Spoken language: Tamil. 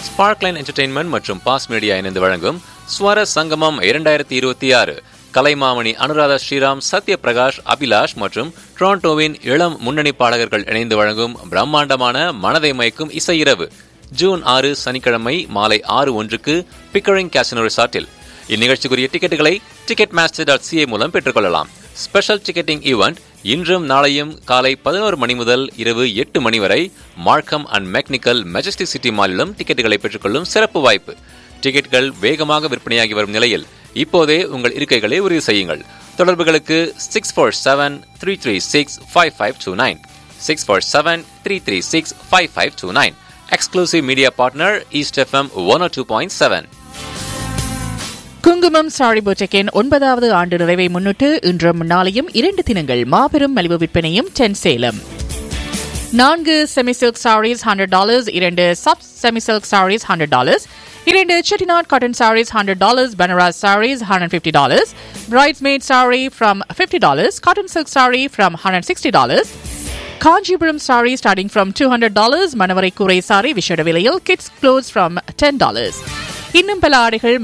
ஸ்பார்க்லைன் என்டர்டெயின்மெண்ட் மற்றும் பாஸ் மீடியா இணைந்து வழங்கும் ஸ்வர சங்கமம் இரண்டாயிரத்தி இருபத்தி ஆறு கலைமாமணி அனுராதா ஸ்ரீராம் சத்யபிரகாஷ் அபிலாஷ் மற்றும் டொரண்டோவின் இளம் முன்னணி பாடகர்கள் இணைந்து வழங்கும் பிரம்மாண்டமான மனதை மயக்கும் இசை இரவு ஜூன் ஆறு சனிக்கிழமை மாலை ஆறு ஒன்றுக்கு பிக்கரிங் கேசினோ ரிசார்ட்டில் இந்நிகழ்ச்சிக்குரிய டிக்கெட்டுகளை டிக்கெட் மாஸ்டர் டாட் சிஏ மூலம் பெற்றுக்கொள்ளலாம் ஸ்பெஷல் டிக்கெட்டிங் ஈவெண்ட் இன்றும் நாளையும் காலை பதினோரு மணி முதல் இரவு எட்டு மணி வரை Markham and mechanical Majestic City மாலிலும் டிக்கெட்டுகளை பெற்றுக்கொள்ளும் சிறப்பு வாய்ப்பு டிக்கெட்டுகள் வேகமாக விற்பனையாகி வரும் நிலையில் இப்போதே உங்கள் இருக்கைகளை உறுதி செய்யுங்கள் தொடர்புகளுக்கு six four seven three three six five five two nine six four seven three three six five five two nine exclusive media partner East FM one two point seven Kungumam sari போட்டக்கின் ஒன்பதாவது ஆண்டு நிறைவை முன்னிட்டு இன்றும் நாளையும் இரண்டு தினங்கள் மாபெரும் மலிவு விற்பனையும் டென் சேலம் நான்கு semi silk sarees hundred dollars இரண்டு sub semi silk sarees hundred dollars இரண்டு Chettinad cotton sarees hundred dollars Banaras sarees hundred fifty dollars bridesmaid sari from fifty dollars cotton silk sari from hundred sixty dollars Kanchipuram sari starting from two hundred dollars மணவரை கூரை சாரி விஷட விலையில் kids clothes from ten dollars இன்னும் பல ஆடைகள்